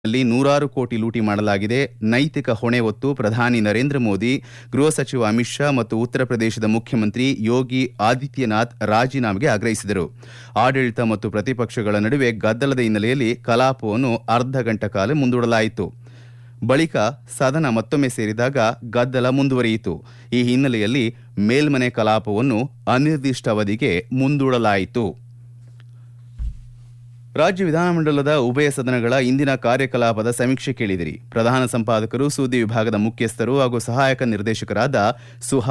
ನಲ್ಲಿ ನೂರಾರು ಕೋಟಿ ಲೂಟಿ ಮಾಡಲಾಗಿದೆ ನೈತಿಕ ಹೊಣೆ ಹೊತ್ತು ಪ್ರಧಾನಿ ನರೇಂದ್ರ ಮೋದಿ ಗೃಹ ಸಚಿವ ಅಮಿತ್ ಶಾ ಮತ್ತು ಉತ್ತರ ಪ್ರದೇಶದ ಮುಖ್ಯಮಂತ್ರಿ ಯೋಗಿ ಆದಿತ್ಯನಾಥ್ ರಾಜೀನಾಮೆಗೆ ಆಗ್ರಹಿಸಿದರು ಆಡಳಿತ ಮತ್ತು ಪ್ರತಿಪಕ್ಷಗಳ ನಡುವೆ ಗದ್ದಲದ ಹಿನ್ನೆಲೆಯಲ್ಲಿ ಕಲಾಪವನ್ನು ಅರ್ಧ ಗಂಟೆ ಕಾಲ ಮುಂದೂಡಲಾಯಿತು ಬಳಿಕ ಸದನ ಮತ್ತೊಮ್ಮೆ ಸೇರಿದಾಗ ಗದ್ದಲ ಮುಂದುವರಿಯಿತು ಈ ಹಿನ್ನೆಲೆಯಲ್ಲಿ ಮೇಲ್ಮನೆ ಕಲಾಪವನ್ನು ಅನಿರ್ದಿಷ್ಟಾವಧಿಗೆ ಮುಂದೂಡಲಾಯಿತು ರಾಜ್ಯ ವಿಧಾನಮಂಡಲದ ಉಭಯ ಸದನಗಳ ಇಂದಿನ ಕಾರ್ಯಕಲಾಪದ ಸಮೀಕ್ಷೆ ಕೇಳಿದಿರಿ ಪ್ರಧಾನ ಸಂಪಾದಕರು ಸುದ್ದಿ ವಿಭಾಗದ ಮುಖ್ಯಸ್ಥರು ಹಾಗೂ ಸಹಾಯಕ ನಿರ್ದೇಶಕರಾದ ಸುಹಾ